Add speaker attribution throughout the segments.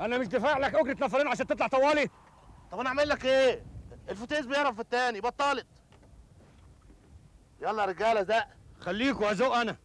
Speaker 1: انا مش دافع لك اجره نفرين عشان تطلع طوالي
Speaker 2: طب انا اعمل لك ايه الفتيس بيعرف في التاني بطلت يلا يا رجاله زق
Speaker 1: خليكوا ازوق انا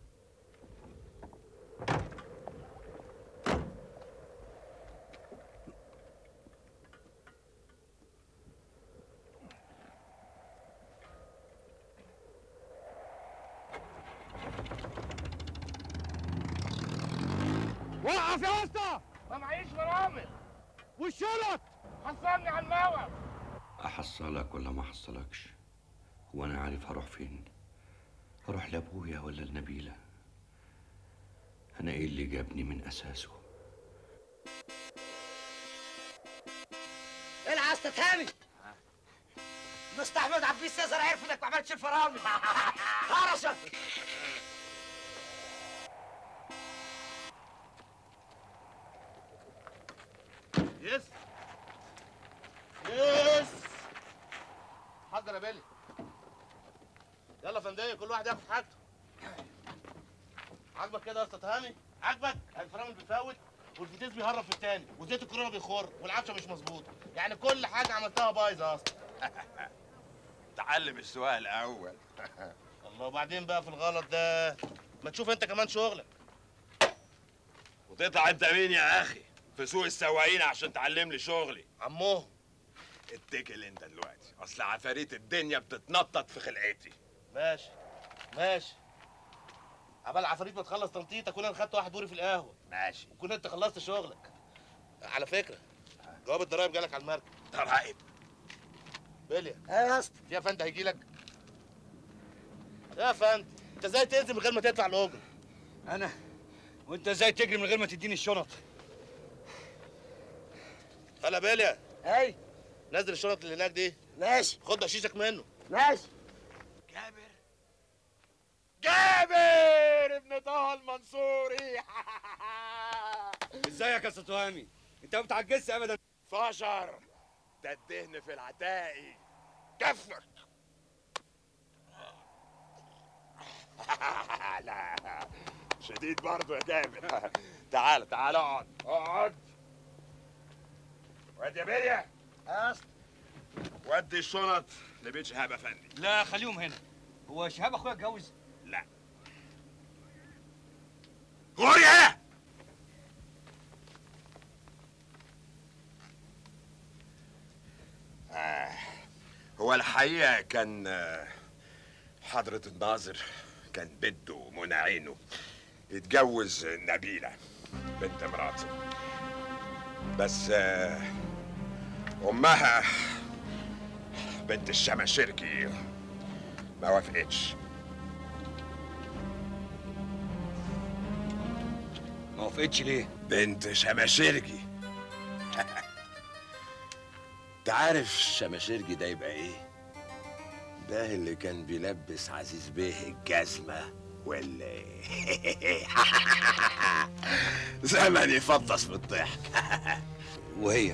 Speaker 1: وقف يا اسطى
Speaker 2: ما معيش فرامل
Speaker 1: والشنط
Speaker 2: حصلني على الموقف
Speaker 3: احصلك ولا ما احصلكش هو انا عارف هروح فين هروح لابويا ولا لنبيله انا ايه اللي جابني من اساسه
Speaker 4: العب تتهامي مستحمد عبيد سيزر عرف انك ما عملتش الفرامل هرشك
Speaker 2: يس يس حضر يا بيلي يلا يا فندقية كل واحد ياخد حاجته عاجبك كده يا اسطى تهامي عاجبك الفرامل بتفوت والفتيس بيهرب في التاني وزيت الكورونا بيخر والعفشه مش مظبوطه يعني كل حاجه عملتها بايظه اصلا
Speaker 5: تعلم السواقه الاول
Speaker 2: الله وبعدين بقى في الغلط ده ما تشوف انت كمان شغلك
Speaker 5: وتطلع انت مين يا اخي في سوق السواقين عشان تعلم لي شغلي
Speaker 2: عموه
Speaker 5: اتكل انت دلوقتي اصل عفاريت الدنيا بتتنطط في خلقتي
Speaker 2: ماشي ماشي عبال العفاريت ما تخلص تنطيط كنا خدت واحد دوري في القهوه
Speaker 5: ماشي
Speaker 2: وكنا انت خلصت شغلك على فكره جواب الضرايب جالك على المركب
Speaker 5: ضرايب
Speaker 2: بيليا
Speaker 4: يا اسطى
Speaker 2: في فندق هيجي لك يا فندم انت ازاي تنزل من غير ما تدفع الاجره
Speaker 1: انا وانت ازاي تجري من غير ما تديني الشنط
Speaker 2: هلا بيليا
Speaker 4: اي
Speaker 2: نزل الشنط اللي هناك دي
Speaker 4: ماشي
Speaker 2: خد بقشيشك منه
Speaker 4: ماشي
Speaker 5: جابر جابر ابن طه المنصوري
Speaker 1: ازيك يا ستوهامي انت ما بتعجزش ابدا
Speaker 5: فشر ده الدهن في العتاقي كفر لا شديد برضه يا جابر تعال تعال اقعد اقعد واد يا بيليا
Speaker 4: يا اسطى
Speaker 5: ودي الشنط لبيت شهاب افندي
Speaker 1: لا خليهم هنا هو شهاب اخويا اتجوز
Speaker 5: لا غوري هنا آه. هو الحقيقة كان آه، حضرة الناظر كان بده منى عينه يتجوز نبيلة بنت مراته بس آه، أمها بنت الشماشركي ما وافقتش
Speaker 1: ما وافقتش ليه
Speaker 5: بنت شماشرجي انت عارف الشماشرجي ده يبقى ايه؟ ده اللي كان بيلبس عزيز بيه الجزمة ولا ايه؟ زمن يفطس بالضحك
Speaker 3: وهي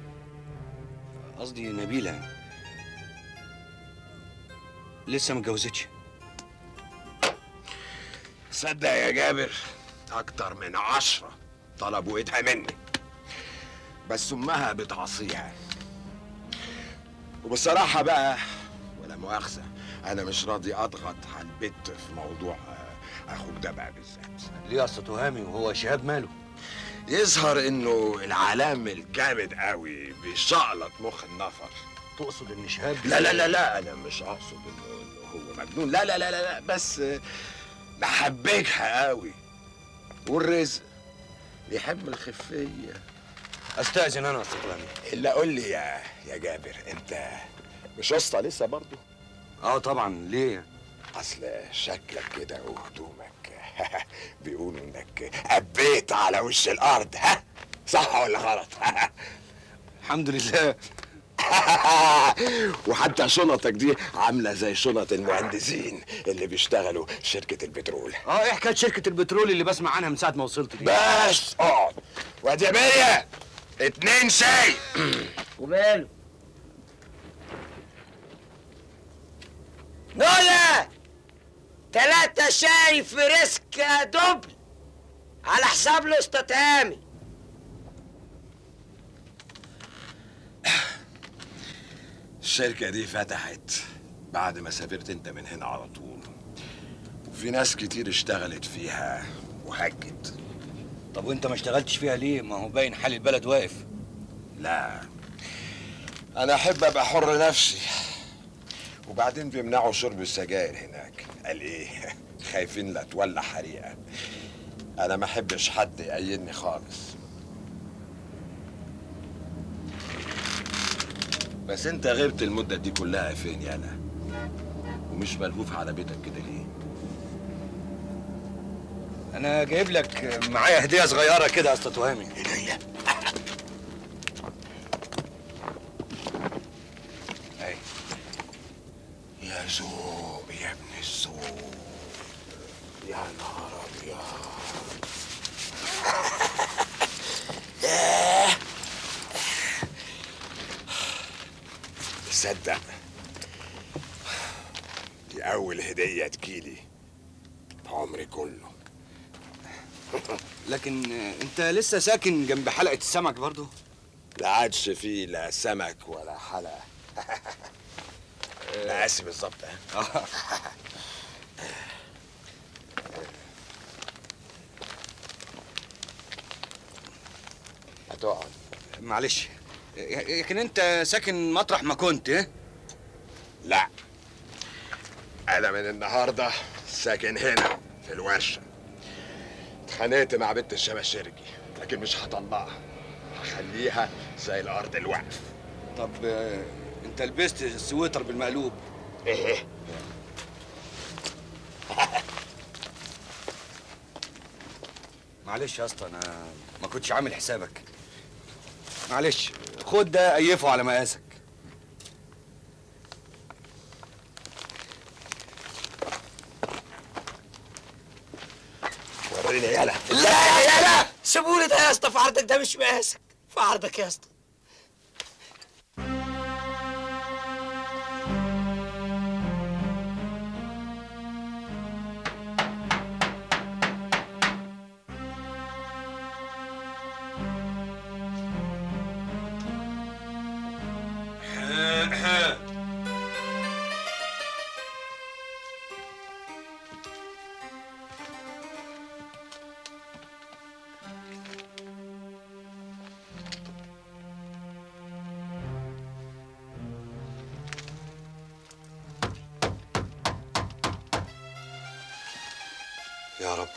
Speaker 3: قصدي نبيله لسه ما اتجوزتش
Speaker 5: صدق يا جابر اكتر من عشرة طلبوا ايدها مني بس امها بتعصيها وبصراحة بقى ولا مؤاخذة انا مش راضي اضغط على البت في موضوع آه، اخوك ده بقى بالذات
Speaker 3: ليه يا اسطى تهامي وهو شهاب ماله
Speaker 5: يظهر انه العلام الجامد قوي بيشقلط مخ النفر
Speaker 3: تقصد ان شهاب
Speaker 5: لا لا لا لا انا مش اقصد انه انه هو مجنون لا لا لا لا, لا بس آه، محبكها قوي والرزق يحب الخفيه
Speaker 3: استاذن انا يا اسطى تهامي
Speaker 5: الا قول لي يا يا جابر انت مش واسطه لسه برضه
Speaker 3: اه طبعا ليه
Speaker 5: اصل شكلك كده وهدومك بيقولوا انك قبيت على وش الارض ها صح ولا غلط
Speaker 3: الحمد لله
Speaker 5: وحتى شنطك دي عامله زي شنط المهندسين اللي بيشتغلوا شركه البترول
Speaker 3: اه ايه حكايه شركه البترول اللي بسمع عنها من ساعه ما وصلت دي
Speaker 5: بس اقعد وادي يا بيا اتنين شاي
Speaker 4: وماله نولا تلاتة شاي في ريسك دبل على حساب الاستاذ هامي
Speaker 5: الشركة دي فتحت بعد ما سافرت انت من هنا على طول وفي ناس كتير اشتغلت فيها وهجت
Speaker 1: طب وانت ما اشتغلتش فيها ليه ما هو باين حال البلد واقف
Speaker 5: لا انا احب ابقى حر نفسي وبعدين بيمنعوا شرب السجاير هناك قال ايه خايفين لا تولع حريقه انا ما احبش حد يقيدني خالص بس انت غبت المده دي كلها فين يالا ومش ملهوف على بيتك كده ليه
Speaker 1: انا جايب لك معايا هديه صغيره كده يا اسطى تهامي
Speaker 5: هديه
Speaker 1: اهي
Speaker 5: يا ذوق يا ابن الذوق يا نهار ابيض ياه. تصدق دي اول هديه تجيلي في عمري كله
Speaker 1: لكن انت لسه ساكن جنب حلقه السمك برضو
Speaker 5: لا عادش فيه لا سمك ولا حلقه مقاسي بالظبط ها هتقعد
Speaker 1: معلش لكن انت ساكن مطرح ما كنت اه
Speaker 5: لا انا من النهارده ساكن هنا في الورشه اتخانقت مع بنت الشباشرجي لكن مش هطلعها هخليها زي الارض الوقف
Speaker 1: طب اه، انت لبست السويتر بالمقلوب
Speaker 5: ايه
Speaker 1: معلش يا اسطى انا ما كنتش عامل حسابك معلش خد ده ايفه على مقاسك
Speaker 5: وريني يالا
Speaker 4: لا يا لا سيبولي ده يا اسطى في عرضك ده مش مقاسك في عرضك يا اسطى
Speaker 1: يا رب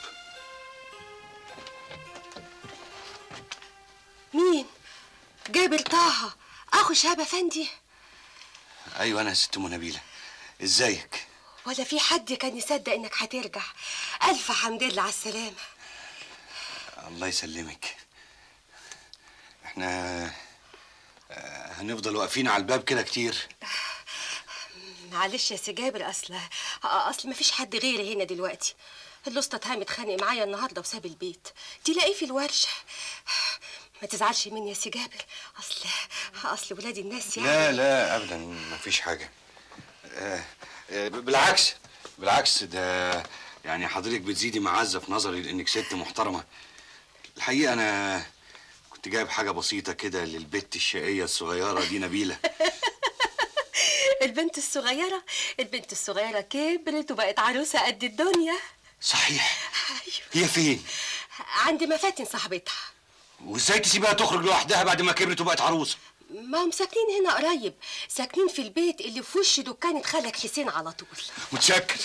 Speaker 6: مين؟ جابر طه اخو شهاب افندي
Speaker 1: ايوه انا يا ست ام نبيله ازيك
Speaker 6: ولا في حد كان يصدق انك هترجع الف حمد لله على السلامه
Speaker 1: الله يسلمك احنا آه، هنفضل واقفين على الباب كده كتير
Speaker 6: معلش يا سي جابر اصل اصل مفيش حد غيري هنا دلوقتي الاسطى تهام اتخانق معايا النهارده وساب البيت تلاقيه في الورشه ما تزعلش مني يا سي جابر اصل اصل ولاد الناس يعني
Speaker 1: لا لا ابدا مفيش حاجه آه، آه، بالعكس بالعكس ده يعني حضرتك بتزيدي معزه في نظري لانك ست محترمه الحقيقه انا كنت جايب حاجه بسيطه كده للبت الشقيه الصغيره دي نبيله
Speaker 6: البنت الصغيره البنت الصغيره كبرت وبقت عروسه قد الدنيا
Speaker 1: صحيح
Speaker 6: ايوه
Speaker 1: هي فين
Speaker 6: عند مفاتن صاحبتها
Speaker 1: وازاي تسيبها تخرج لوحدها بعد ما كبرت وبقت عروسه
Speaker 6: ما هم ساكنين هنا قريب ساكنين في البيت اللي في وش دكانة خالك حسين على طول
Speaker 1: متشكر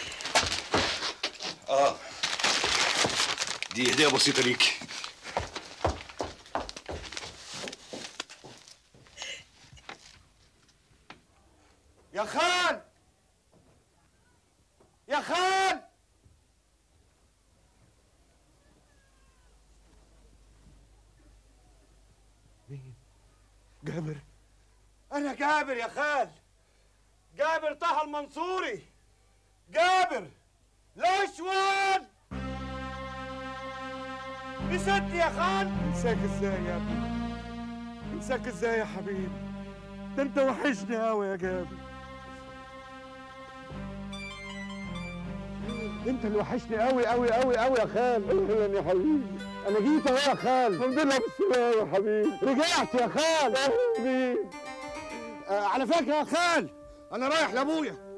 Speaker 1: اه دي هديه بسيطه ليك
Speaker 2: يا خال يا خال
Speaker 7: جابر انا جابر يا خال جابر طه المنصوري جابر الاشوال نسيت يا خال انساك ازاي يا ابني انساك ازاي يا حبيبي ده انت وحشني قوي يا جابر انت اللي وحشني قوي قوي قوي قوي يا خال اهلا يا حبيبي انا جيت اهو يا خال الحمد لله بالسلامه يا حبيبي رجعت يا خال اهلا بيك آه على فكره يا خال انا رايح لابويا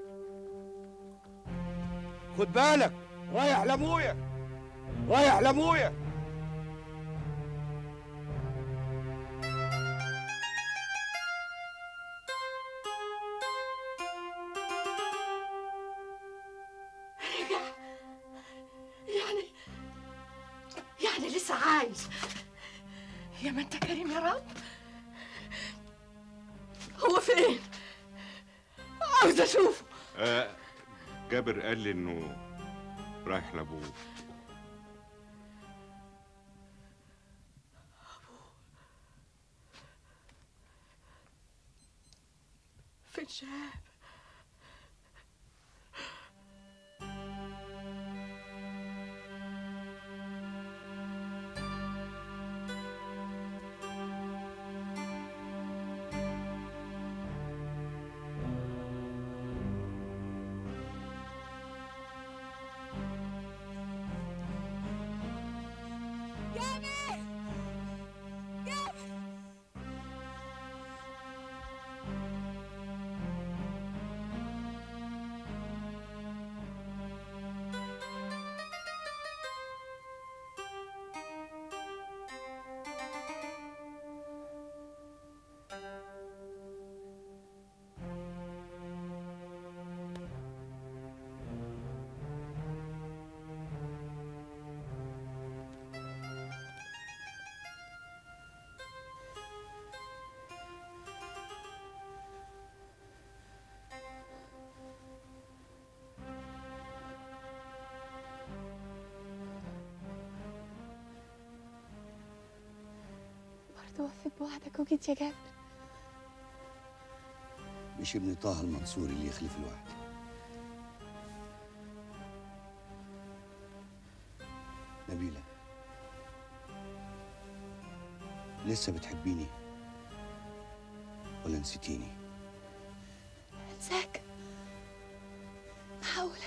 Speaker 7: خد بالك رايح لابويا رايح لابويا
Speaker 8: يعني يعني لسه عايز يا ما انت كريم يا رب هو فين عاوز اشوفه
Speaker 9: آه جابر قال لي انه رايح لابوه
Speaker 8: فين شهاب
Speaker 10: برضه وفيت بوعدك وجيت يا جابر
Speaker 3: مش ابن طه المنصور اللي يخلف الوعد نبيلة لسه بتحبيني ولا نسيتيني
Speaker 10: انساك محاولة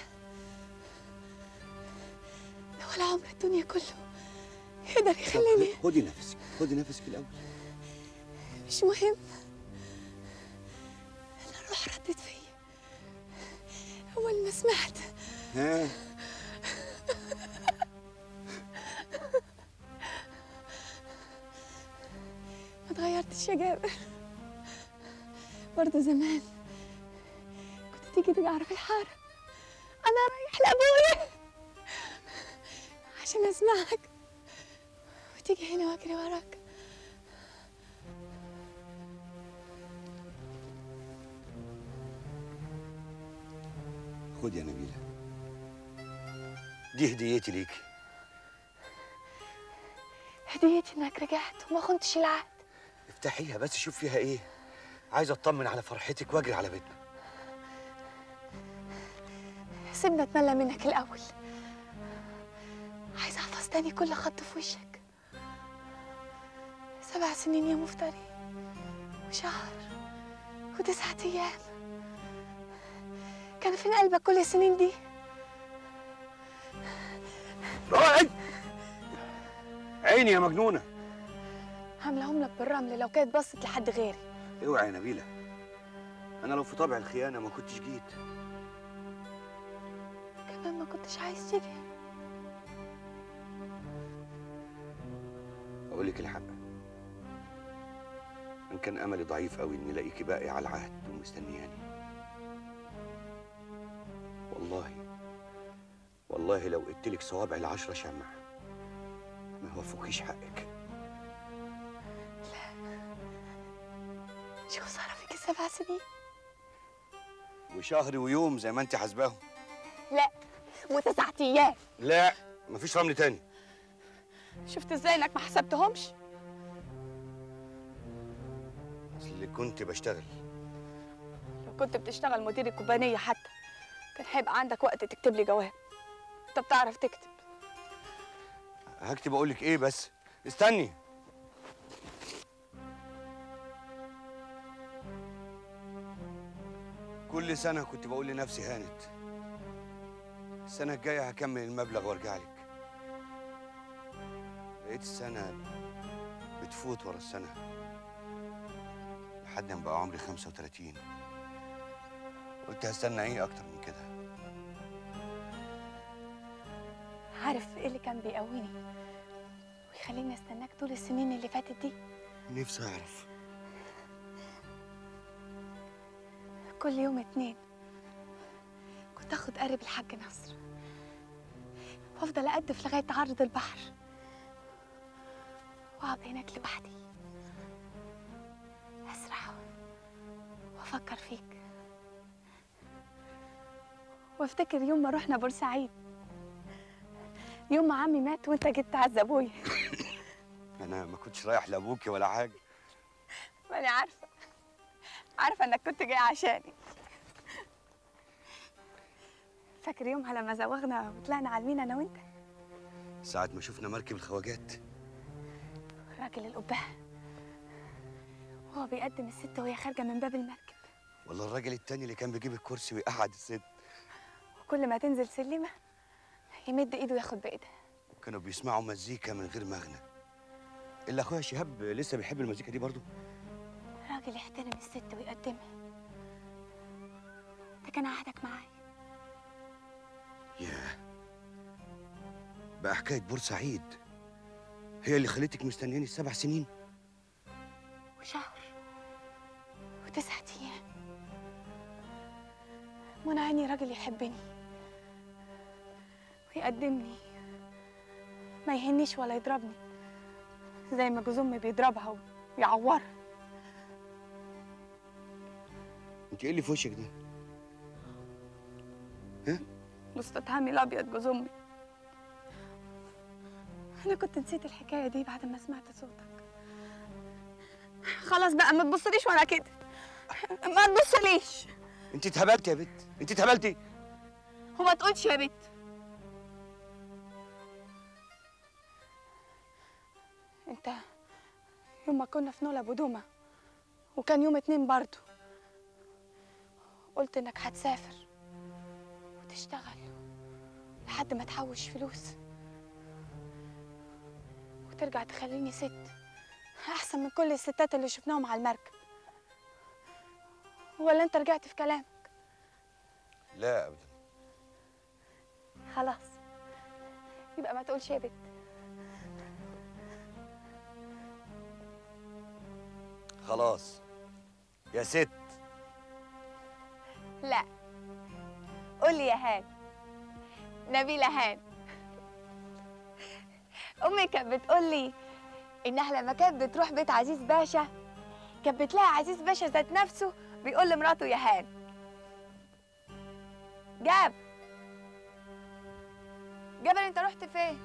Speaker 10: ده ولا عمر الدنيا كله يقدر يخليني
Speaker 3: خدي نفسك خدي نفسك الأول
Speaker 10: مش مهم انا الروح ردت فيا اول ما سمعت
Speaker 3: ها
Speaker 10: ما اتغيرتش يا جابر برضه زمان كنت تيجي تجعر في الحارة أنا رايح لأبويا عشان أسمعك وتيجي هنا وأجري وراك
Speaker 3: خدي يا نبيلة دي هديتي ليك
Speaker 10: هديتي إنك رجعت وما خنتش العهد
Speaker 3: افتحيها بس شوف فيها ايه عايز اطمن على فرحتك واجري على بيتنا
Speaker 10: سيبنا اتملى منك الأول عايزة أحفظ تاني كل خط في وشك سبع سنين يا مفتري وشهر وتسعة أيام كان فين قلبك كل السنين دي
Speaker 3: راعي عيني يا مجنونة
Speaker 10: عاملهم لك بالرمل لو كانت بصت لحد غيري
Speaker 3: اوعي يا نبيلة انا لو في طبع الخيانة ما كنتش جيت
Speaker 10: كمان ما كنتش عايز تيجي
Speaker 3: اقول لك الحق ان كان املي ضعيف قوي اني الاقيكي باقي على العهد ومستنياني والله والله لو قلت لك صوابع العشرة شمع ما هوفوكيش حقك
Speaker 10: شو صار فيك السبع سنين
Speaker 3: وشهر ويوم زي ما انت حاسباهم
Speaker 10: لا وتسعة أيام
Speaker 3: لا مفيش رمل تاني
Speaker 10: شفت ازاي انك ما حسبتهمش
Speaker 3: اصل كنت بشتغل
Speaker 10: لو كنت بتشتغل مدير الكوبانية حتى كان هيبقى عندك وقت تكتب لي جواب انت بتعرف تكتب
Speaker 3: هكتب اقول لك ايه بس استني كل سنة كنت بقول لنفسي هانت السنة الجاية هكمل المبلغ وارجع لك لقيت السنة بتفوت ورا السنة
Speaker 1: لحد ما بقى عمري 35 قلت هستنى ايه اكتر من كده
Speaker 10: عارف ايه اللي كان بيقويني ويخليني استناك طول السنين اللي فاتت دي
Speaker 1: نفسي اعرف
Speaker 10: كل يوم اتنين كنت اخد قارب الحاج نصر وافضل اقدف لغايه عرض البحر واقعد هناك لوحدي اسرح وافكر فيك وافتكر يوم ما رحنا بورسعيد يوم ما عمي مات وانت جيت تعز ابويا
Speaker 1: انا ما كنتش رايح لابوكي ولا حاجه
Speaker 10: ما انا عارفه عارفه انك كنت جاي عشاني فاكر يومها لما زوغنا وطلعنا على المينا انا وانت
Speaker 1: ساعة ما شفنا مركب الخواجات
Speaker 10: راجل القبعه وهو بيقدم الست وهي خارجه من باب المركب
Speaker 1: ولا الراجل التاني اللي كان بيجيب الكرسي ويقعد الست
Speaker 10: وكل ما تنزل سلمه يمد ايده ياخد بايدها
Speaker 1: كانوا بيسمعوا مزيكا من غير مغنى الا اخويا شهاب لسه بيحب المزيكا دي برضه
Speaker 10: راجل يحترم الست ويقدمها ده كان عهدك معايا
Speaker 1: ياه بقى حكايه بورسعيد هي اللي خلتك مستنياني السبع سنين
Speaker 10: وشهر وتسعة أيام منى عيني راجل يحبني ويقدمني ما يهنيش ولا يضربني زي ما جوز أمي بيضربها ويعورها
Speaker 1: انت ايه اللي في وشك ده
Speaker 10: مستطعمي الأبيض جوز أمي أنا كنت نسيت الحكاية دي بعد ما سمعت صوتك خلاص بقى ما تبصليش وأنا كده ما تبصليش
Speaker 1: انت اتهبلتي يا بت انت اتهبلتي
Speaker 10: وما تقولش يا بت انت يوم ما كنا في نولا بدومة وكان يوم اتنين برضو قلت انك هتسافر وتشتغل لحد ما تحوش فلوس وترجع تخليني ست احسن من كل الستات اللي شفناهم على المركب ولا انت رجعت في كلامك
Speaker 1: لا ابدا
Speaker 10: خلاص يبقى ما تقولش يا بت
Speaker 1: خلاص يا ست
Speaker 10: لا قولي يا هان نبيلة هان أمي كانت بتقولي إنها لما كانت بتروح بيت عزيز باشا كانت بتلاقي عزيز باشا ذات نفسه بيقول لمراته يا هان جاب جابر انت رحت فين؟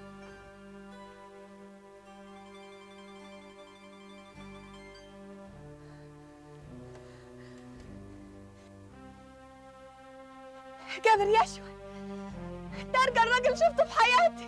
Speaker 10: جابر يشوى ده ارجى الراجل شفته في حياتي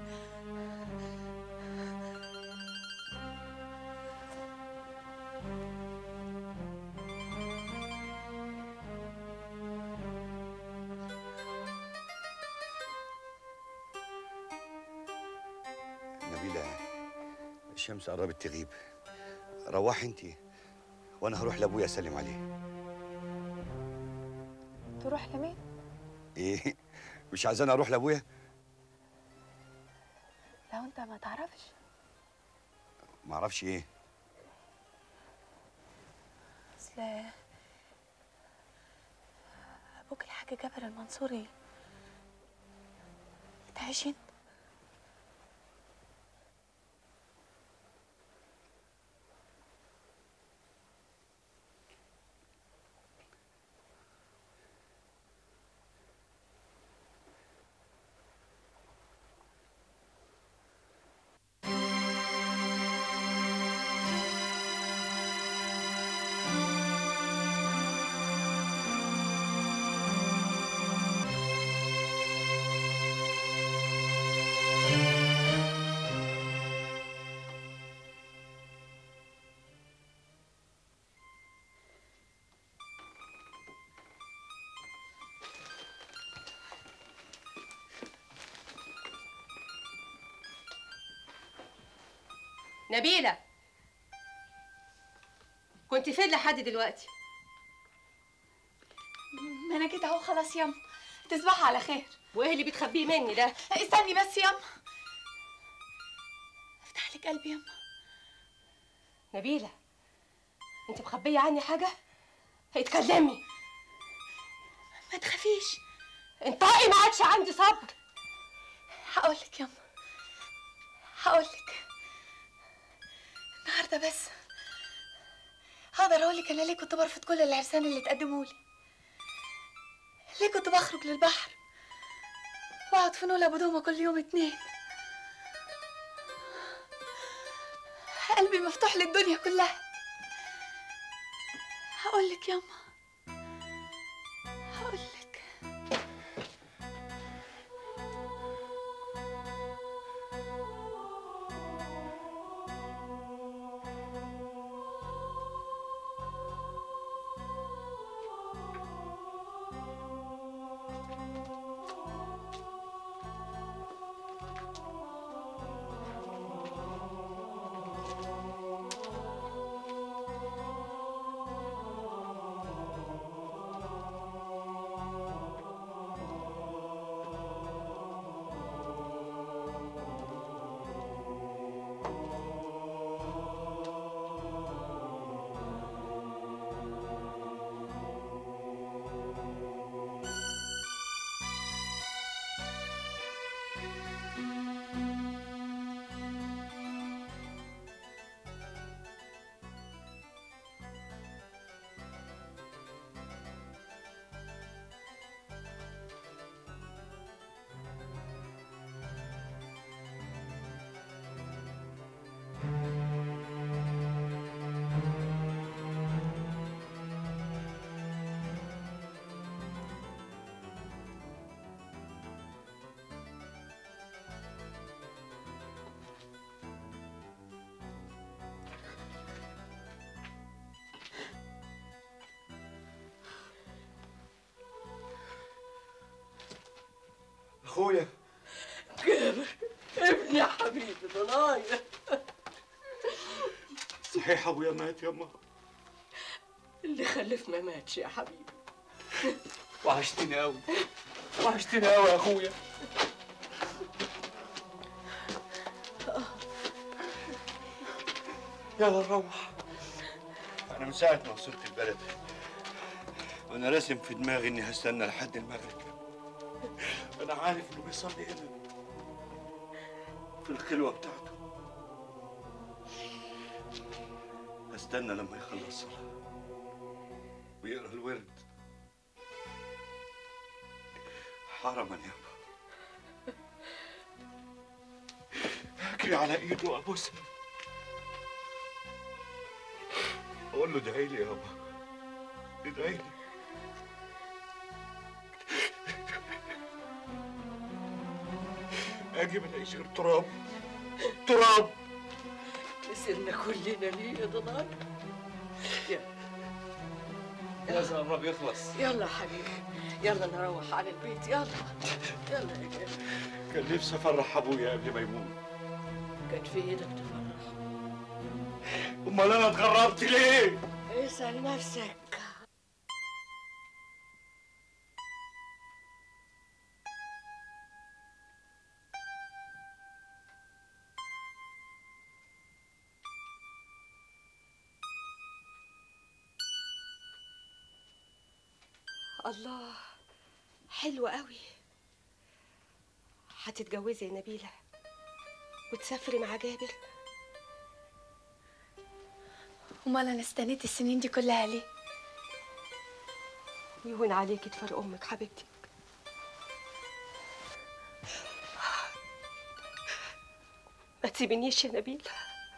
Speaker 1: نبيلة الشمس قربت تغيب روحي انت وانا هروح لابويا اسلم عليه
Speaker 10: تروح لمين؟
Speaker 1: ايه مش عايزاني اروح لابويا
Speaker 10: لو انت ما تعرفش
Speaker 1: ما اعرفش ايه
Speaker 10: اصل ابوك الحاج جابر المنصوري تعيش انت
Speaker 6: نبيلة كنت فين لحد دلوقتي
Speaker 10: ما انا كده اهو خلاص ياما تصبحي على خير
Speaker 6: وايه اللي بتخبيه مني ده
Speaker 10: استني بس ياما افتح لك قلبي ياما
Speaker 6: نبيله انت مخبيه عني حاجه اتكلمي
Speaker 10: ما تخافيش
Speaker 6: انطقي ما عادش عندي صبر
Speaker 10: هقول لك ياما هقول لك النهارده بس هقدر اقول لك انا ليه كنت برفض كل العرسان اللي تقدموا لي ليه كنت بخرج للبحر واقعد في نول ابو دومه كل يوم اتنين قلبي مفتوح للدنيا كلها هقول لك ياما هقول لك
Speaker 7: اخويا
Speaker 4: جابر ابني يا حبيبي ضنايا
Speaker 7: صحيح ابويا مات يما
Speaker 4: اللي خلف ما ماتش يا حبيبي
Speaker 7: وحشتني قوي وحشتني قوي يا اخويا يلا نروح
Speaker 3: انا من ساعه ما وصلت البلد وانا راسم في دماغي اني هستنى لحد المغرب
Speaker 7: انا عارف انه بيصلي هنا
Speaker 3: في الخلوه بتاعته هستنى لما يخلص صلاه ويقرا الورد حرما يابا
Speaker 7: اجري على ايده وابوسها اقول له ادعي لي يابا ادعي لي اجي ما الاقيش غير تراب تراب
Speaker 4: نسينا كلنا ليه يا ضنايا يلا
Speaker 7: لازم الرب يخلص
Speaker 4: يلا يا حبيبي يلا نروح على البيت يلا يلا يا جابر
Speaker 7: كان نفسي افرح ابويا قبل ما يموت
Speaker 4: كان في ايدك تفرح
Speaker 7: امال انا اتغربت ليه
Speaker 4: اسأل نفسك
Speaker 6: الله حلو قوي هتتجوزي يا نبيلة وتسافري مع جابر
Speaker 10: امال انا استنيت السنين دي كلها ليه
Speaker 6: يهون عليكي تفرق امك حبيبتي ما تسيبنيش يا نبيلة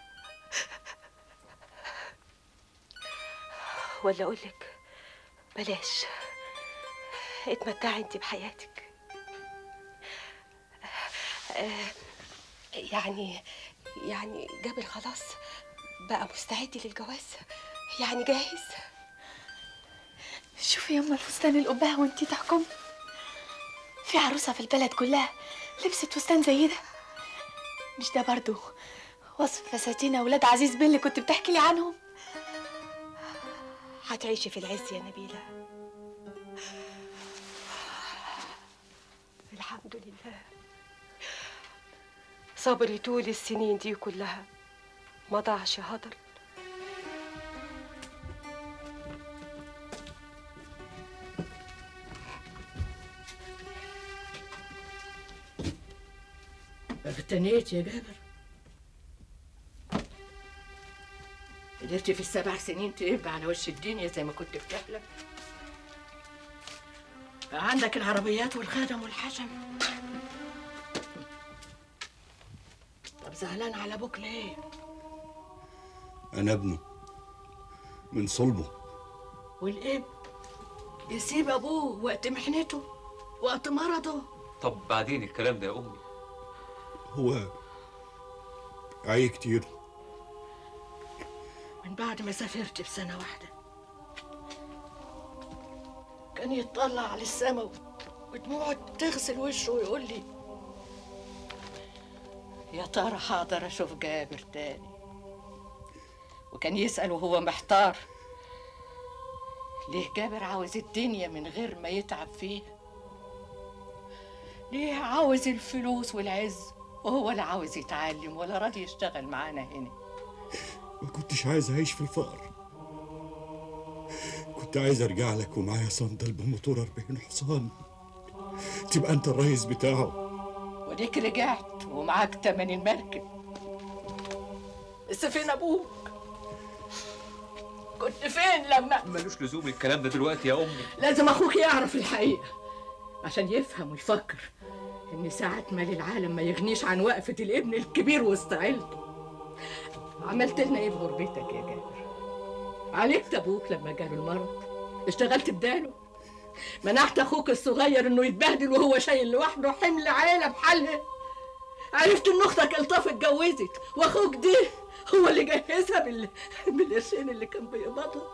Speaker 6: ولا اقول لك بلاش اتمتعي انت بحياتك آه، يعني يعني جابر خلاص بقى مستعد للجواز يعني جاهز
Speaker 10: شوفي يما الفستان القبعة وانتي تحكمي في عروسة في البلد كلها لبست فستان زي ده مش ده برضو وصف فساتين اولاد عزيز بيه اللي كنت بتحكي لي عنهم
Speaker 6: هتعيشي في العز يا نبيلة الحمد لله صبري طول السنين دي كلها ما ضاعش هدر
Speaker 8: اغتنيت يا جابر قدرت في السبع سنين تقب على وش الدنيا زي ما كنت بتحلم بقى عندك العربيات والخدم والحشم طب زعلان على ابوك ليه؟
Speaker 3: أنا ابنه من صلبه
Speaker 8: والاب يسيب ابوه وقت محنته وقت مرضه
Speaker 11: طب بعدين الكلام ده يا امي
Speaker 3: هو عي كتير
Speaker 8: من بعد ما سافرت بسنة واحدة كان يتطلع على السما ودموعه تغسل وشه ويقول لي يا ترى حاضر اشوف جابر تاني وكان يسأل وهو محتار ليه جابر عاوز الدنيا من غير ما يتعب فيها ليه عاوز الفلوس والعز وهو لا عاوز يتعلم ولا راضي يشتغل معانا هنا
Speaker 3: ما كنتش عايز أعيش في الفقر كنت عايز أرجع لك ومعايا صندل بموتور 40 حصان تبقى أنت الرئيس بتاعه
Speaker 8: وديك رجعت ومعاك تمن المركب بس فين ابوك كنت فين لما
Speaker 11: ملوش لزوم الكلام ده دلوقتي يا امي
Speaker 8: لازم اخوك يعرف الحقيقه عشان يفهم ويفكر ان ساعة ما للعالم ما يغنيش عن وقفة الابن الكبير وسط عيلته عملت لنا ايه في غربتك يا جابر عالجت ابوك لما جاله المرض اشتغلت بداله منعت اخوك الصغير انه يتبهدل وهو شايل لوحده حمل عيله بحالها عرفت ان اختك الطاف اتجوزت واخوك ده هو اللي جهزها بال... بالقرشين اللي كان بيقبضها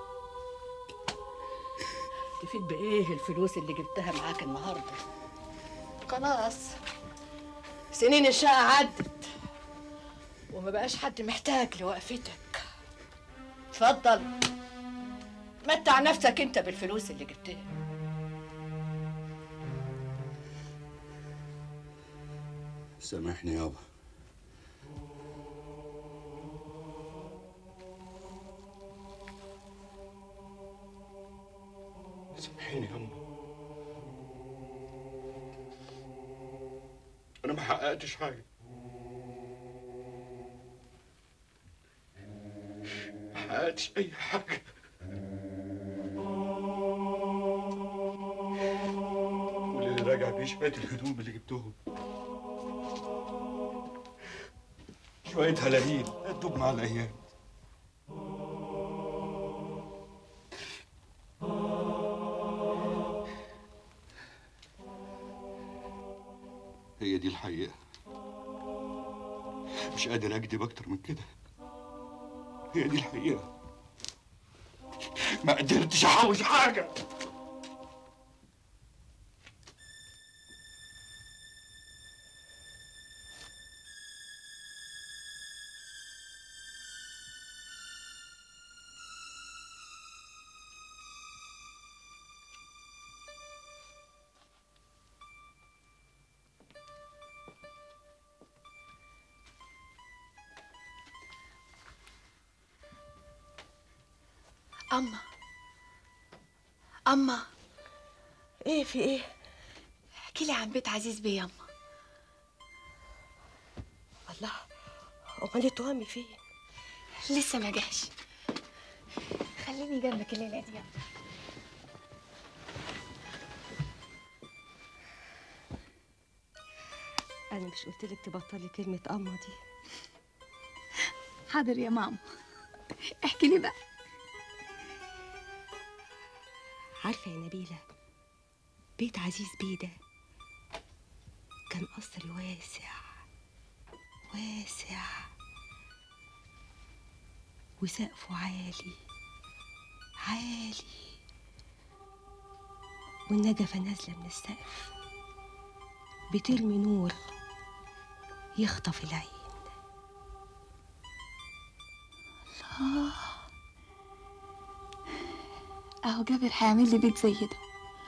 Speaker 8: تفيد بايه الفلوس اللي جبتها معاك النهارده خلاص سنين الشقة عدت وما بقاش حد محتاج لوقفتك اتفضل متع نفسك انت بالفلوس اللي جبتها
Speaker 3: سامحني يابا سامحيني يا أمي أنا ما حققتش حاجة ما حققتش أي حاجة كل اللي راجع بيه شوية الهدوم اللي جبتهم شوية هلاهيل أدوب مع الأيام هي دي الحقيقة مش قادر أكذب أكتر من كده هي دي الحقيقة ما قدرتش أحوش حاجة
Speaker 10: أما أما
Speaker 6: ايه في ايه
Speaker 10: احكي لي عن بيت عزيز بيه ياما
Speaker 6: الله امال التهامي فين
Speaker 10: لسه ما جاش خليني جنبك الليلة دي ياما
Speaker 6: انا مش قلت لك تبطلي كلمه اما دي
Speaker 10: حاضر يا ماما احكي لي بقى
Speaker 6: عارفه يا نبيله بيت عزيز بيه ده كان قصر واسع واسع وسقفه عالي عالي والنجفة نازلة من السقف بترمي نور يخطف العين
Speaker 10: الله اهو جابر هيعمل لي بيت زي ده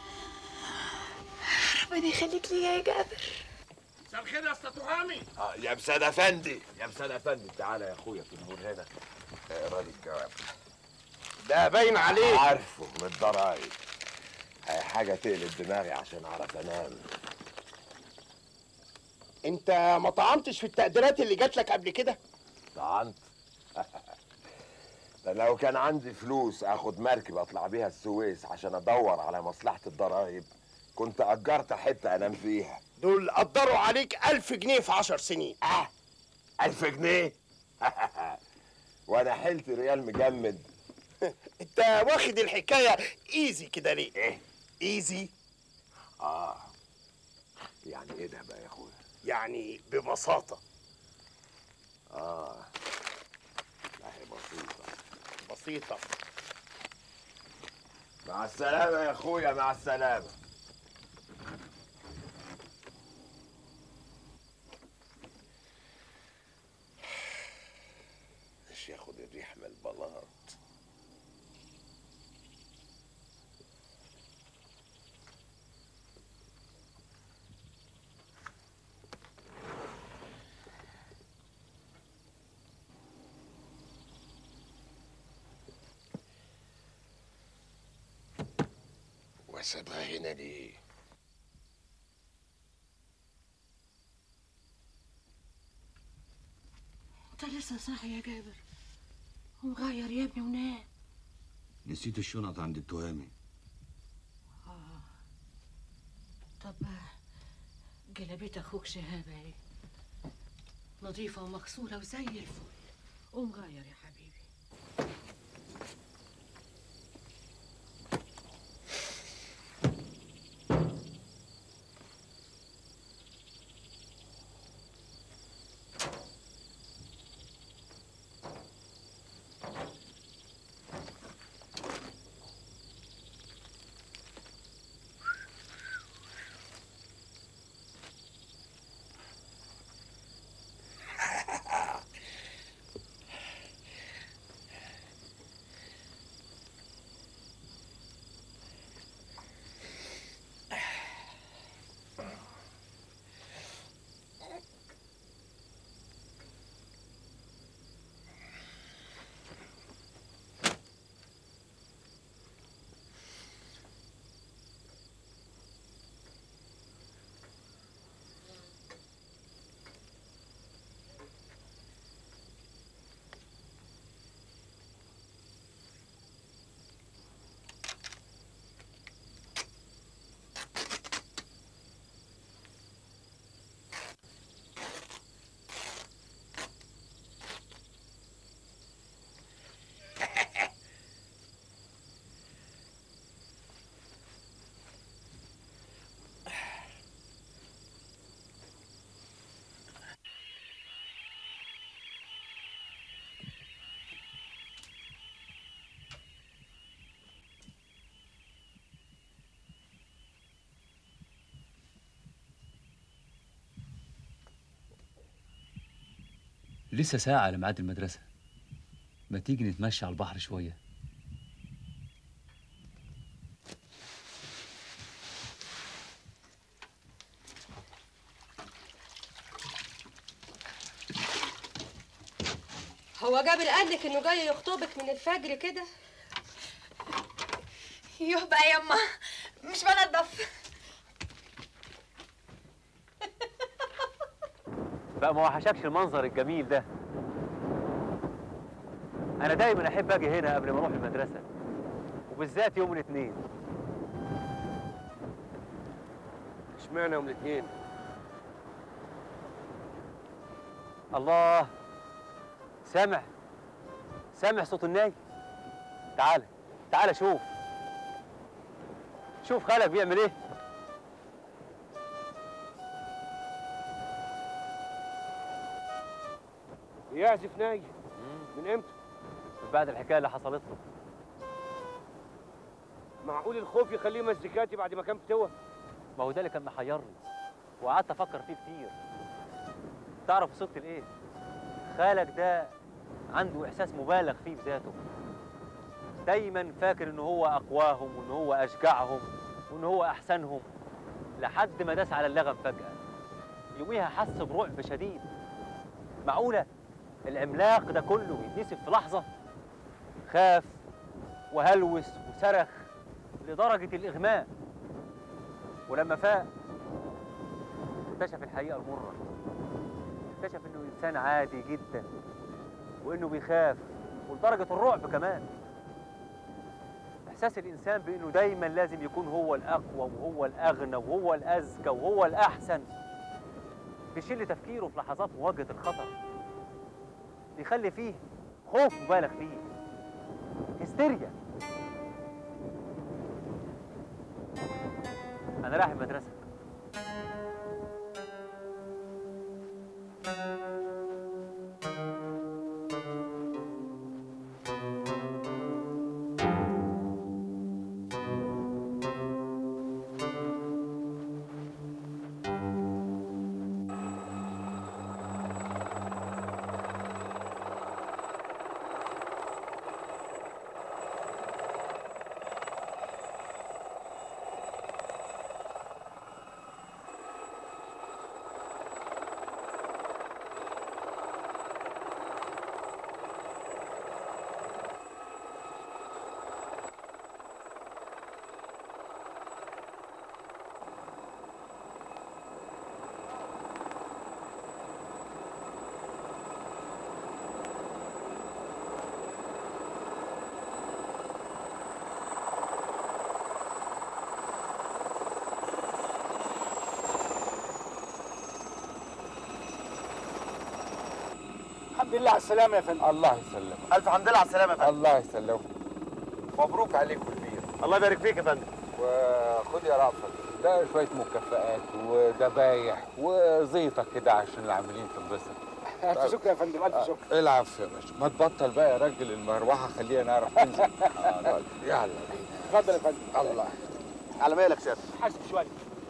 Speaker 10: ربنا يخليك ليا يا جابر
Speaker 2: مساء الخير يا اسطى تهامي
Speaker 5: آه يا مساد افندي يا مساد افندي تعالى يا اخويا في النور هنا اقرا لي الجواب
Speaker 2: ده باين عليك
Speaker 5: عارفه من الضرايب هي حاجه تقلب دماغي عشان اعرف انام
Speaker 2: انت ما طعمتش في التقديرات اللي جات لك قبل كده
Speaker 5: طعنت ده لو كان عندي فلوس اخد مركب اطلع بيها السويس عشان ادور على مصلحه الضرايب كنت اجرت حته انام فيها
Speaker 2: دول قدروا عليك ألف جنيه في عشر سنين
Speaker 5: اه ألف جنيه وانا حلت ريال مجمد
Speaker 2: انت واخد الحكايه ايزي كده ليه
Speaker 5: ايه
Speaker 2: ايزي
Speaker 5: اه يعني ايه ده بقى يا اخويا
Speaker 2: يعني ببساطه
Speaker 5: اه لا هي بسيطه
Speaker 2: بسيطه
Speaker 5: مع السلامه يا اخويا مع السلامه مش ياخد الريح من البلاط واسيبها هنا ليه
Speaker 8: انت لسه صاحي يا جابر ومغير يا ابني ونام
Speaker 1: نسيت الشنط عند التهامي
Speaker 8: آه. طب جلابيت اخوك شهابه ايه نظيفه ومغسوله وزي الفل قوم غير يا حبيبي
Speaker 11: لسه ساعة على ميعاد المدرسة ما تيجي نتمشى على البحر شوية
Speaker 6: هو جابر قال لك انه جاي يخطبك من الفجر كده
Speaker 10: يوه بقى يما مش بنضف
Speaker 11: بقى ما وحشكش المنظر الجميل ده انا دايما احب اجي هنا قبل ما اروح المدرسة وبالذات يوم الاثنين
Speaker 12: اشمعنى يوم الاثنين
Speaker 11: الله سامع سامع صوت الناي تعال تعال شوف شوف خالك بيعمل ايه
Speaker 12: يعزف ناي من امتى
Speaker 11: بعد الحكايه اللي حصلت له
Speaker 12: معقول الخوف يخليه مزيكاتي بعد ما كان فتوه
Speaker 11: ما هو ده اللي كان محيرني وقعدت افكر فيه كتير تعرف وصلت لايه خالك ده عنده احساس مبالغ فيه بذاته دايما فاكر ان هو اقواهم وان هو اشجعهم وان هو احسنهم لحد ما داس على اللغم فجاه يوميها حس برعب شديد معقوله العملاق ده كله يتنسف في لحظه خاف وهلوس وصرخ لدرجه الاغماء ولما فاق اكتشف الحقيقه المره اكتشف انه انسان عادي جدا وانه بيخاف ولدرجه الرعب كمان احساس الانسان بانه دايما لازم يكون هو الاقوى وهو الاغنى وهو الاذكى وهو الاحسن بيشل تفكيره في لحظات مواجهه الخطر بيخلي فيه خوف مبالغ فيه هستيريا انا رايح المدرسه
Speaker 13: الحمد لله على السلامة يا فندم
Speaker 5: الله يسلمك
Speaker 2: الف حمد لله على السلامه يا فندم
Speaker 5: الله يسلمك مبروك عليكم البير
Speaker 2: الله يبارك فيك يا فندم
Speaker 5: وخد يا رأفت ده شوية مكافآت وذبايح وزيطة كده عشان العاملين تنبسط
Speaker 13: ألف شكر يا فندم ألف شكر
Speaker 5: العفو يا باشا ما تبطل بقى يا راجل المروحة خلينا نعرف ننزل آه، طيب. يلا بينا
Speaker 13: اتفضل يا فندم
Speaker 5: الله
Speaker 2: على مالك سيادة
Speaker 13: حاسب شوية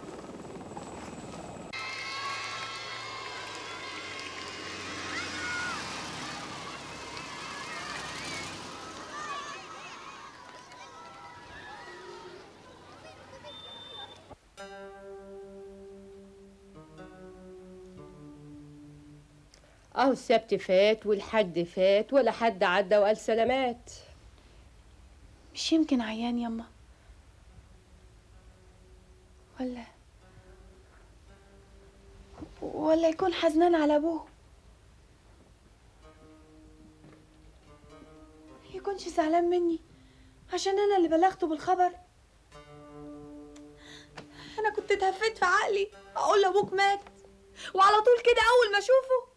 Speaker 6: اهو السبت فات والحد فات ولا حد عدى وقال سلامات
Speaker 10: مش يمكن عيان يما ولا ولا يكون حزنان على ابوه يكونش زعلان مني عشان انا اللي بلغته بالخبر انا كنت اتهفيت في عقلي اقول لابوك مات وعلى طول كده اول ما اشوفه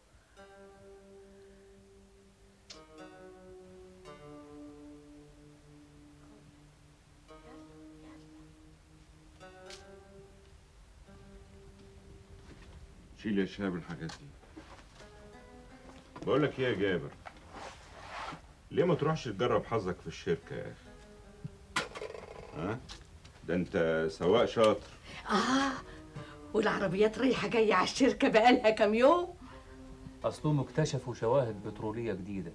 Speaker 9: شيل يا شهاب الحاجات دي بقول لك ايه يا جابر ليه ما تروحش تجرب حظك في الشركه يا اخي ها ده انت سواق شاطر
Speaker 8: اه والعربيات رايحه جايه على الشركه بقالها كام يوم
Speaker 11: اصلهم اكتشفوا شواهد بتروليه جديده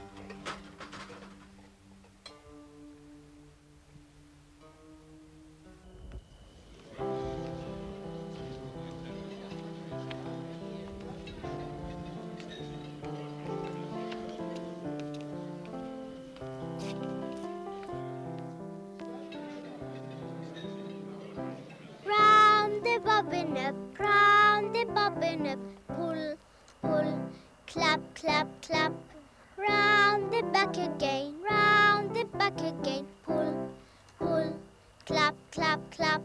Speaker 14: Round the bobbin up, round the bobbin up, pull, pull, clap, clap, clap. Round the back again, round the back again, pull, pull, clap, clap, clap.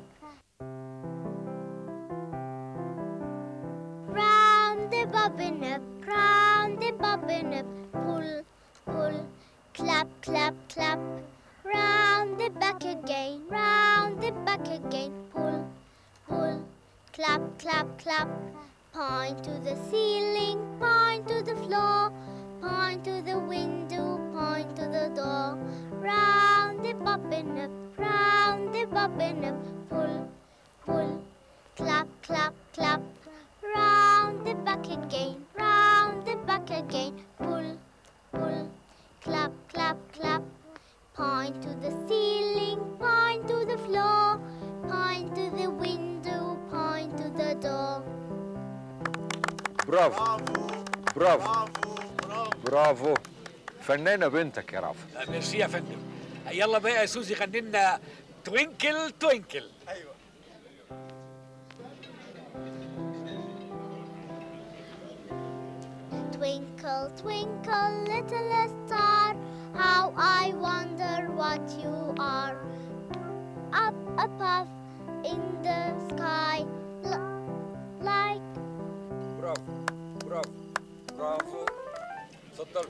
Speaker 14: Round the bobbin up, round the bobbin up, pull, pull, clap, clap, clap. Round the back again, round the back again, pull, pull, clap, clap, clap. Point to the ceiling, point to the floor, point to the window, point to the door. Round the bobbin up, round the bobbin up, pull, pull, clap, clap, clap. Round the back again, round the back again, pull, pull, clap, clap, clap. Point
Speaker 5: برافو برافو برافو فنانه بنتك يا رافع
Speaker 13: ميرسي يا فندم يلا بقى يا سوزي غني لنا توينكل توينكل ايوه
Speaker 14: Twinkle, twinkle, little star, how I wonder what you are. Up above in the sky, l- like
Speaker 5: برافو برافو برافو اتفضل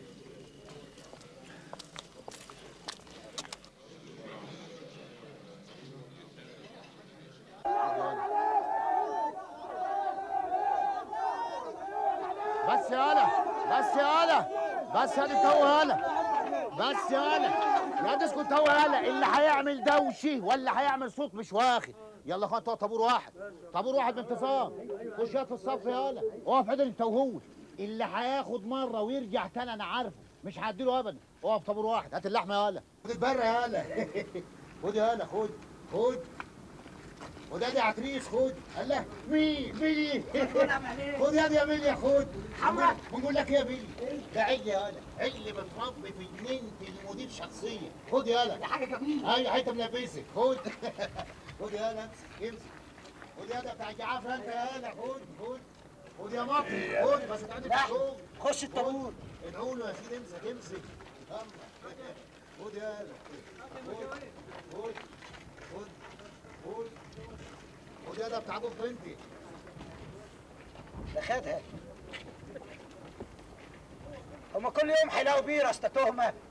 Speaker 2: بس يا هلا بس يا هلا بس يا دي تو هلا بس يا هلا يا دي اسكت تو هلا اللي هيعمل دوشه ولا هيعمل صوت مش واخد يلا خد طابور واحد طابور واحد بانتظام خش هات في الصف يا هلا اقف عدل انت وهو اللي هياخد مره ويرجع تاني انا عارفه مش هعديله ابدا اقف طابور واحد هات اللحمه يا هلا خد البره يا هلا خد يا هلا خد خد خد يا دي عتريس خد الله مين مين خد يا دي يا ميليا خد حمرا بنقول لك ايه يا ميليا ده عجل يا هلا عجل متربي في جنينة المدير شخصيا خد يا هلا حاجه جميله ايوه حته ملبسك خد خد يا هلا امسك امسك خد يا هلا بتاع الجعافه انت يا هلا خد خد خد يا مطر خد بس تعالى في الشغل خش الطابور ادعوا له يا سيدي امسك امسك يلا خد يا هلا خد خد خد خد خد يا ده بتاع ابو بنتي
Speaker 15: ده خدها هما كل يوم هيلاقوا بيرة اصل تهمة